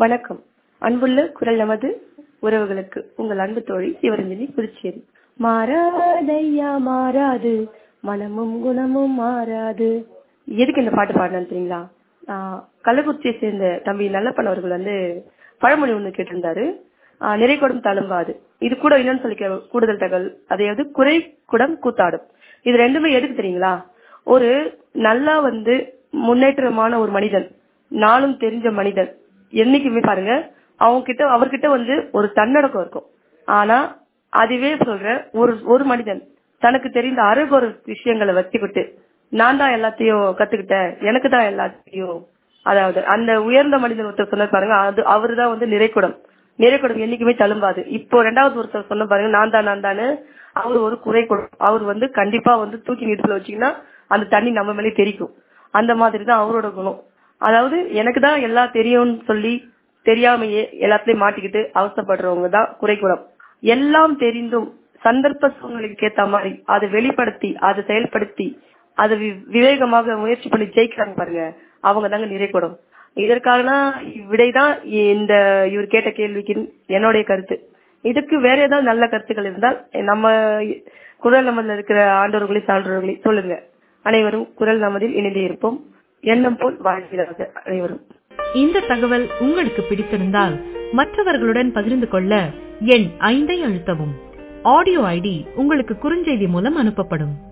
வணக்கம் அன்புள்ள குரல் நமது உறவுகளுக்கு உங்கள் அன்பு தோழி சிவரஞ்சனி புதுச்சேரி மாறாதையா மாறாது மனமும் குணமும் மாறாது எதுக்கு இந்த பாட்டு பாடினு தெரியுங்களா ஆஹ் கள்ளக்குறிச்சியை சேர்ந்த தம்பி நல்லப்பன் அவர்கள் வந்து பழமொழி ஒண்ணு கேட்டிருந்தாரு ஆஹ் நிறை குடம் தழும்பாது இது கூட என்னன்னு சொல்லி கே- கூடுதல் தகவல் அதாவது குறை குடம் கூத்தாடும் இது ரெண்டுமே எதுக்கு தெரியுங்களா ஒரு நல்லா வந்து முன்னேற்றமான ஒரு மனிதன் நாளும் தெரிஞ்ச மனிதன் என்னைக்குமே பாருங்க அவங்க கிட்ட அவர்கிட்ட வந்து ஒரு தன்னடக்கம் இருக்கும் ஆனா அதுவே சொல்ற ஒரு ஒரு மனிதன் தனக்கு தெரிந்த அறுபொரு விஷயங்களை வச்சுக்கிட்டு நான் தான் எல்லாத்தையும் கத்துக்கிட்டேன் எனக்கு தான் எல்லாத்தையும் அதாவது அந்த உயர்ந்த மனிதன் ஒருத்தர் சொன்னார் பாருங்க அது அவருதான் வந்து நிறைக்குடம் நிறைக்குடம் என்னைக்குமே தழும்பாது இப்போ ரெண்டாவது ஒருத்தர் சொன்ன பாருங்க நான் தான் நான் தானு அவர் ஒரு குறைக்குடம் அவர் வந்து கண்டிப்பா வந்து தூக்கி நிறுத்தல வச்சீங்கன்னா அந்த தண்ணி நம்ம மேலே தெரிக்கும் அந்த மாதிரி தான் அவரோட குணம் அதாவது எனக்கு தான் எல்லாம் தெரியும்னு சொல்லி தெரியாமையே எல்லாத்துலயும் மாட்டிக்கிட்டு அவசரப்படுறவங்க தான் குறைக்குடம் எல்லாம் தெரிந்தும் சந்தர்ப்ப சூழ்நிலைக்கு ஏத்த மாதிரி அதை வெளிப்படுத்தி அதை செயல்படுத்தி அதை வி- விவேகமாக முயற்சி பண்ணி ஜெயிக்கிறாங்க பாருங்க அவங்க தாங்க நிறைக்குடம் இதற்கான விடைதான் இந்த இவர் கேட்ட கேள்விக்கு என்னுடைய கருத்து இதுக்கு வேற ஏதாவது நல்ல கருத்துக்கள் இருந்தால் நம்ம குரல் நமதில் இருக்கிற ஆண்டவர்களே சான்றோர்களே சொல்லுங்க அனைவரும் குரல் நமதில் இணைந்து இருப்போம் எண்ணம் போல் வாழ்கிறார்கள் அனைவரும் இந்த தகவல் உங்களுக்கு பிடித்திருந்தால் மற்றவர்களுடன் பகிர்ந்து கொள்ள எண் ஐந்தை அழுத்தவும் ஆடியோ ஐடி உங்களுக்கு குறுஞ்செய்தி மூலம் அனுப்பப்படும்